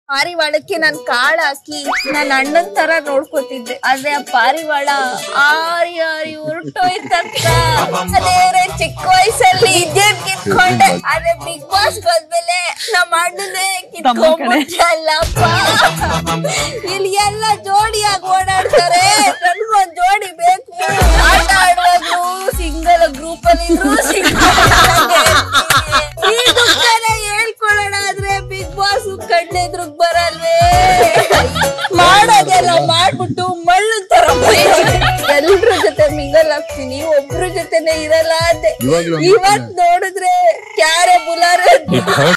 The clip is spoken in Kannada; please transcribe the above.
ಪಾರಿವಾಳಕ್ಕೆ ನಾನ್ ಕಾಳ್ ಹಾಕಿ ನನ್ನ ಅಣ್ಣನ್ ತರ ನೋಡ್ಕೋತಿದ್ದೆ ಆದ್ರೆ ಆ ಪಾರಿವಾಳ ಆರಿ ಆರಿ ಉರುಟೋಯ್ತಕ್ಕ ಅದೇ ಚಿಕ್ಕ ವಯಸ್ಸಲ್ಲಿ ಇದ್ದೇ ಕಿತ್ಕೊಂಡೆ ಆದ್ರೆ ಬಿಗ್ ಬಾಸ್ ಬಂದ್ಮೇಲೆ ನಮ್ಮ ಅಣ್ಣನೇ ಕಿತ್ಕೊಂಡ್ಬಿಟ್ಟಲ್ಲಪ್ಪ ಇಲ್ಲಿ ಎಲ್ಲ ಜೋಡಿಯಾಗಿ ಓಡಾಡ್ತಾರೆ ನನ್ಗೊಂದ್ ಜೋಡಿ ಬೇಕು ಆಟ ಆಡುವಾಗ್ಲೂ ಸಿಂಗಲ್ ಗ್ರೂಪ್ ಅಲ್ಲಿ ಇದ್ರು ಈ ದುಃಖನ ಹೇಳ್ಕೊಳ್ಳೋಣ ಆದ್ರೆ ಬಿಗ್ ಬಾಸ್ ಕಣ್ಣೆದ್ರುಗ್ ಬರಲ್ವೇ ಮಾಡೋದೆಲ್ಲ ಮಾಡ್ಬಿಟ್ಟು ಮಳ್ಳು ತರ ಎಲ್ರ ಜೊತೆ ಮಿಂಗಲ್ ಆಗ್ತೀನಿ ಒಬ್ರ ಜೊತೆನೆ ಇರಲ್ಲ ಅಂದೆ ಇವಾಗ್ಲೂ ಇವತ್ ನೋಡಿದ್ರೆ ಕ್ಯಾರೆ ಬುಲಾರೆ